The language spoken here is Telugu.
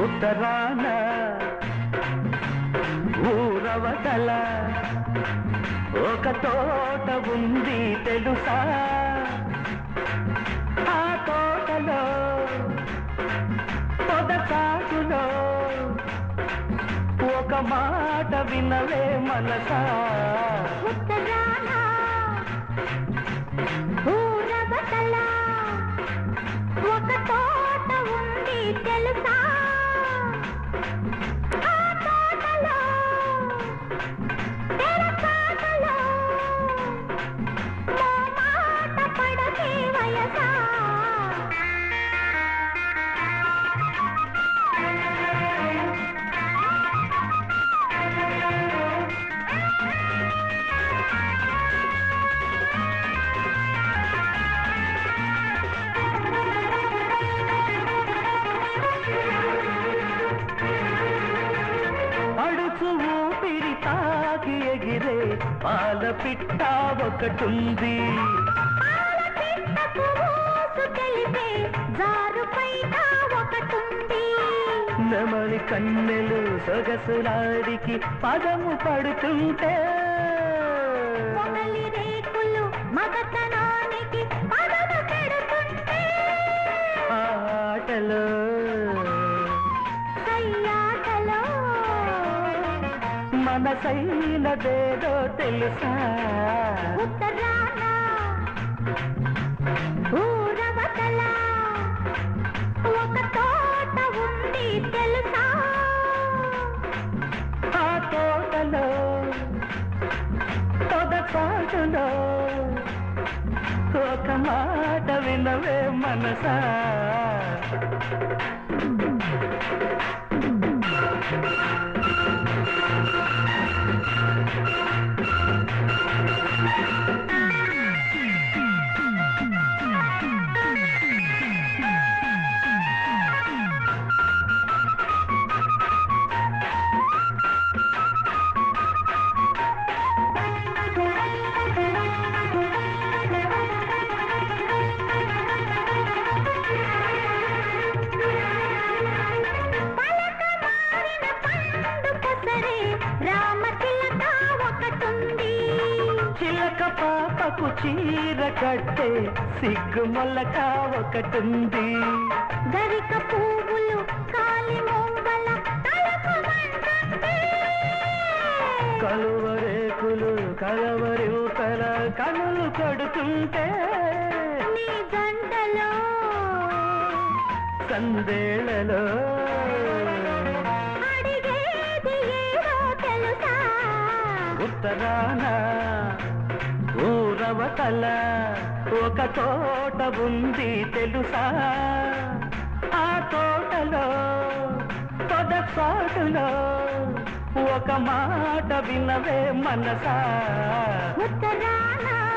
ఉత్తరాన ఊరవతల ఒక తోట ఉంది తెలుసా ఆ తోటలో పొదకాటులో ఒక మాట వినవే మనసా ఉత్తరాన ఊరవతల ఒక తోట ఉంది తెలుసా ఆ తోటలో తెరచాటలో ఓ మాట పడకే వయసా అడుచు ఊపిరి తాకి ఎగిరే పాల పిట్ట ఒకటుంది పాలపిట్టకు ఊసు తెలిపే జారుపైట ఒకటుంది నెమలి కన్నెలు సొగసులాడికి పదము పడుతుంటే మొగలి రేకులు మగతనానికి పదము పెడుతుంటే ఆ ఆటలో కయ్యాటలో మనసైనదేదో తెలుసా ఉత్తరాన ఊరవతల ఒక తోట ఉంది తెలుసా ఆ తోటలో తొదపాటులో ఒక మాట వినవే మనసా పలక మారిన పండు కొసరే రామచిలక ఒకటుంది చిలక పాపకు చీర కట్టే సిగ్గు మొలక ఒకటుంది గరిక పువ్వులు కాలి మొంగల తలకు మంటుంటే కలువరేకులు కలవరికల కనులు కొడుతుంటే నీ జంటలో సందేళ్లలో అడిగేది ఏదో తెలుసా ఉత్తరాన ఊరవతల ఒక తోట ఉంది తెలుసా ఆ తోటలో పొదపాటులో ఒక మాట వినవే మనసా ఉత్తరాన